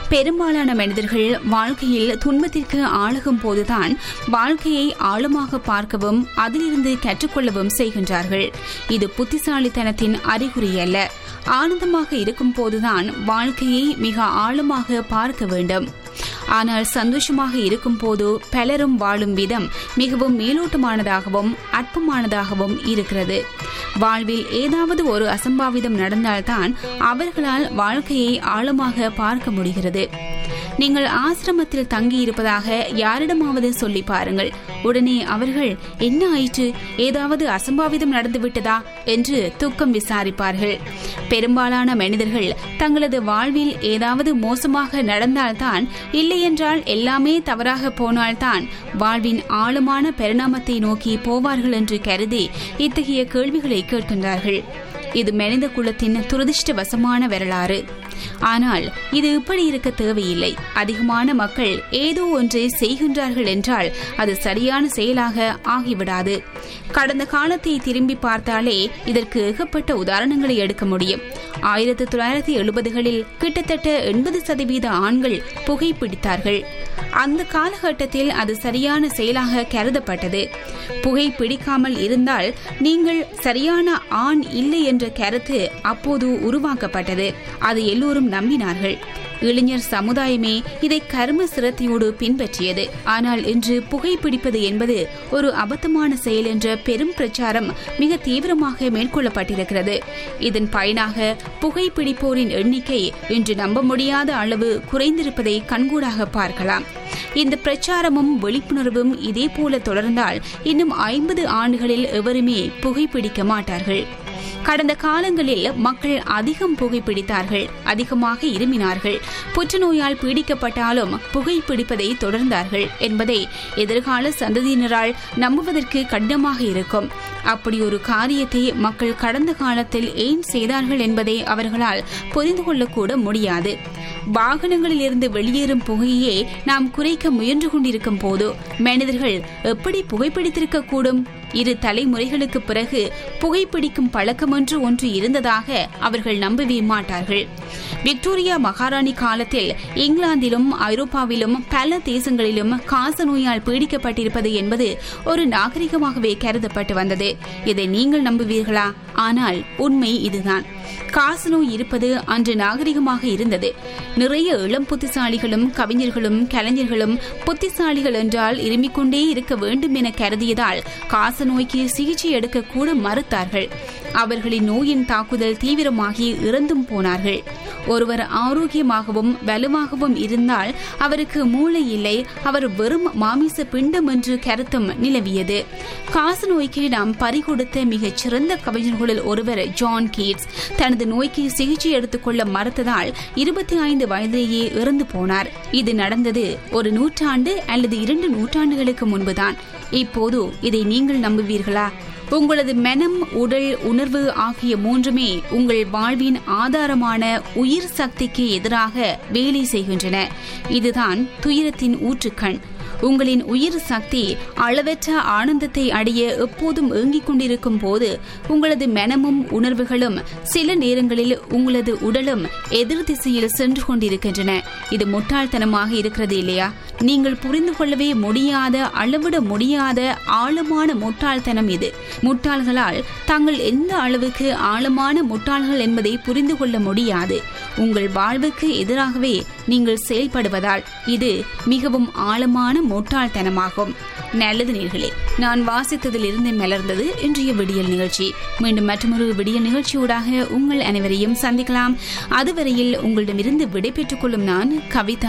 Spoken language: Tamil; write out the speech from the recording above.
பெரும்பாலான மனிதர்கள் வாழ்க்கையில் துன்பத்திற்கு ஆளுகும் போதுதான் வாழ்க்கையை ஆழமாக பார்க்கவும் அதிலிருந்து கற்றுக்கொள்ளவும் செய்கின்றார்கள் இது புத்திசாலித்தனத்தின் அறிகுறி அல்ல ஆனந்தமாக இருக்கும் போதுதான் வாழ்க்கையை மிக ஆழமாக பார்க்க வேண்டும் ஆனால் சந்தோஷமாக இருக்கும் போது பலரும் வாழும் விதம் மிகவும் மேலோட்டமானதாகவும் அற்பமானதாகவும் இருக்கிறது வாழ்வில் ஏதாவது ஒரு அசம்பாவிதம் நடந்தால்தான் அவர்களால் வாழ்க்கையை ஆழமாக பார்க்க முடிகிறது நீங்கள் ஆசிரமத்தில் தங்கி இருப்பதாக யாரிடமாவது சொல்லி பாருங்கள் உடனே அவர்கள் என்ன ஆயிற்று ஏதாவது அசம்பாவிதம் நடந்துவிட்டதா என்று துக்கம் விசாரிப்பார்கள் பெரும்பாலான மனிதர்கள் தங்களது வாழ்வில் ஏதாவது மோசமாக நடந்தால்தான் இல்லையென்றால் எல்லாமே தவறாக போனால்தான் வாழ்வின் ஆழமான பரிணாமத்தை நோக்கி போவார்கள் என்று கருதி இத்தகைய கேள்விகளை கேட்கின்றார்கள் இது மனித குலத்தின் துரதிருஷ்டவசமான வரலாறு ஆனால் இது இப்படி இருக்க தேவையில்லை அதிகமான மக்கள் ஏதோ ஒன்றை செய்கின்றார்கள் என்றால் அது சரியான செயலாக ஆகிவிடாது கடந்த காலத்தை திரும்பி பார்த்தாலே இதற்கு ஏகப்பட்ட உதாரணங்களை எடுக்க முடியும் ஆயிரத்தி தொள்ளாயிரத்தி எழுபதுகளில் கிட்டத்தட்ட எண்பது சதவீத ஆண்கள் புகைப்பிடித்தார்கள் அந்த காலகட்டத்தில் அது சரியான செயலாக கருதப்பட்டது புகை பிடிக்காமல் இருந்தால் நீங்கள் சரியான ஆண் இல்லை என்ற கருத்து அப்போது உருவாக்கப்பட்டது அது எல்லோரும் நம்பினார்கள் இளைஞர் சமுதாயமே இதை கர்ம சிரத்தையோடு பின்பற்றியது ஆனால் இன்று புகைப்பிடிப்பது என்பது ஒரு அபத்தமான செயல் என்ற பெரும் பிரச்சாரம் மிக தீவிரமாக மேற்கொள்ளப்பட்டிருக்கிறது இதன் பயனாக புகைப்பிடிப்போரின் எண்ணிக்கை இன்று நம்ப முடியாத அளவு குறைந்திருப்பதை கண்கூடாக பார்க்கலாம் இந்த பிரச்சாரமும் விழிப்புணர்வும் இதே போல தொடர்ந்தால் இன்னும் ஐம்பது ஆண்டுகளில் எவருமே புகைப்பிடிக்க மாட்டார்கள் கடந்த காலங்களில் மக்கள் அதிகம் புகைப்பிடித்தார்கள் அதிகமாக இருமினார்கள் புற்றுநோயால் பீடிக்கப்பட்டாலும் புகைப்பிடிப்பதை தொடர்ந்தார்கள் என்பதை எதிர்கால சந்ததியினரால் நம்புவதற்கு கடினமாக இருக்கும் அப்படி ஒரு காரியத்தை மக்கள் கடந்த காலத்தில் ஏன் செய்தார்கள் என்பதை அவர்களால் புரிந்து கொள்ளக்கூட முடியாது வாகனங்களில் இருந்து வெளியேறும் புகையே நாம் குறைக்க முயன்று கொண்டிருக்கும் போது மனிதர்கள் எப்படி புகைப்பிடித்திருக்க கூடும் இரு தலைமுறைகளுக்கு பிறகு புகைப்பிடிக்கும் பழக்கமொன்று ஒன்று இருந்ததாக அவர்கள் நம்பவே மாட்டார்கள் விக்டோரியா மகாராணி காலத்தில் இங்கிலாந்திலும் ஐரோப்பாவிலும் பல தேசங்களிலும் காச நோயால் பீடிக்கப்பட்டிருப்பது என்பது ஒரு நாகரிகமாகவே கருதப்பட்டு வந்தது இதை நீங்கள் நம்புவீர்களா ஆனால் உண்மை இதுதான் காசநோய் இருப்பது அன்று நாகரிகமாக இருந்தது நிறைய இளம் புத்திசாலிகளும் கவிஞர்களும் கலைஞர்களும் புத்திசாலிகள் என்றால் இருமிக்கொண்டே இருக்க வேண்டும் என கருதியதால் காசநோய்க்கு சிகிச்சை எடுக்க கூட மறுத்தார்கள் அவர்களின் நோயின் தாக்குதல் தீவிரமாகி இறந்தும் போனார்கள் ஒருவர் ஆரோக்கியமாகவும் வலுவாகவும் இருந்தால் அவருக்கு மூளை இல்லை அவர் வெறும் மாமிச பிண்டம் என்று கருத்தும் நிலவியது காசநோய்க்கு நாம் பறிகொடுத்த மிகச் சிறந்த கவிஞர்களில் ஒருவர் ஜான் கீட்ஸ் தனது நோய்க்கு சிகிச்சை எடுத்துக்கொள்ள மறுத்ததால் இருபத்தி ஐந்து வயதிலேயே இறந்து போனார் இது நடந்தது ஒரு நூற்றாண்டு அல்லது இரண்டு நூற்றாண்டுகளுக்கு முன்புதான் இப்போது இதை நீங்கள் நம்புவீர்களா உங்களது மனம் உடல் உணர்வு ஆகிய மூன்றுமே உங்கள் வாழ்வின் ஆதாரமான உயிர் சக்திக்கு எதிராக வேலை செய்கின்றன இதுதான் துயரத்தின் ஊற்றுக்கண் உங்களின் உயிர் சக்தி அளவற்ற ஆனந்தத்தை அடைய எப்போதும் ஏங்கிக் கொண்டிருக்கும் போது உங்களது மனமும் உணர்வுகளும் சில நேரங்களில் உங்களது உடலும் எதிர் திசையில் சென்று கொண்டிருக்கின்றன இது முட்டாள்தனமாக இருக்கிறது இல்லையா நீங்கள் புரிந்து கொள்ளவே முடியாத அளவிட முடியாத ஆழமான முட்டாள்தனம் இது முட்டாள்களால் தாங்கள் எந்த அளவுக்கு ஆழமான முட்டாள்கள் என்பதை புரிந்து கொள்ள முடியாது உங்கள் வாழ்வுக்கு எதிராகவே நீங்கள் செயல்படுவதால் இது மிகவும் ஆழமான முட்டாள்தனமாகும் நல்லது நேர்களே நான் வாசித்ததிலிருந்து மலர்ந்தது இன்றைய விடியல் நிகழ்ச்சி மீண்டும் மற்றொரு விடியல் நிகழ்ச்சியூடாக உங்கள் அனைவரையும் சந்திக்கலாம் அதுவரையில் உங்களிடமிருந்து விடைபெற்றுக் கொள்ளும் நான் கவிதா